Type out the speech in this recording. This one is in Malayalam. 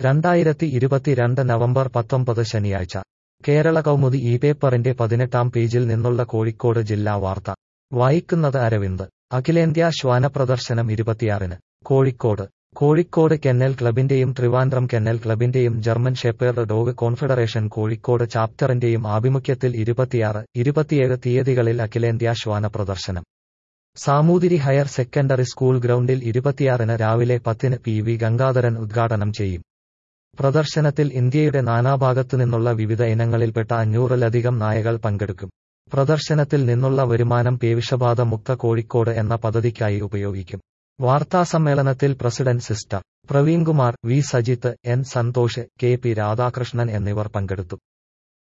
രണ്ടായിരത്തി ഇരുപത്തിരണ്ട് നവംബർ പത്തൊമ്പത് ശനിയാഴ്ച കേരള കൗമുദി ഈ പേപ്പറിന്റെ പതിനെട്ടാം പേജിൽ നിന്നുള്ള കോഴിക്കോട് ജില്ലാ വാർത്ത വായിക്കുന്നത് അരവിന്ദ് അഖിലേന്ത്യാ ശ്വാന പ്രദർശനം ഇരുപത്തിയാറിന് കോഴിക്കോട് കോഴിക്കോട് കെന്നൽ ക്ലബിന്റെയും ട്രിവാൻഡ്രം കെന്നൽ ക്ലബിന്റെയും German shepherd dog confederation Kozhikode ചാപ്റ്ററിന്റെയും ആഭിമുഖ്യത്തിൽ ഇരുപത്തിയാറ് ഇരുപത്തിയേഴ് തീയതികളിൽ അഖിലേന്ത്യാ ശ്വാന പ്രദർശനം സാമൂതിരി ഹയർ സെക്കൻഡറി സ്കൂൾ ഗ്രൗണ്ടിൽ ഇരുപത്തിയാറിന് രാവിലെ പത്തിന് പി വി ഗംഗാധരൻ ഉദ്ഘാടനം ചെയ്യും പ്രദർശനത്തിൽ ഇന്ത്യയുടെ നാനാഭാഗത്തുനിന്നുള്ള വിവിധ ഇനങ്ങളിൽപ്പെട്ട അഞ്ഞൂറിലധികം നായകൾ പങ്കെടുക്കും പ്രദർശനത്തിൽ നിന്നുള്ള വരുമാനം പേവിഷബാധ മുക്ത കോഴിക്കോട് എന്ന പദ്ധതിക്കായി ഉപയോഗിക്കും വാർത്താസമ്മേളനത്തിൽ president sister Praveenkumar V Sajith N Santhosh K P Radhakrishnan എന്നിവർ പങ്കെടുത്തു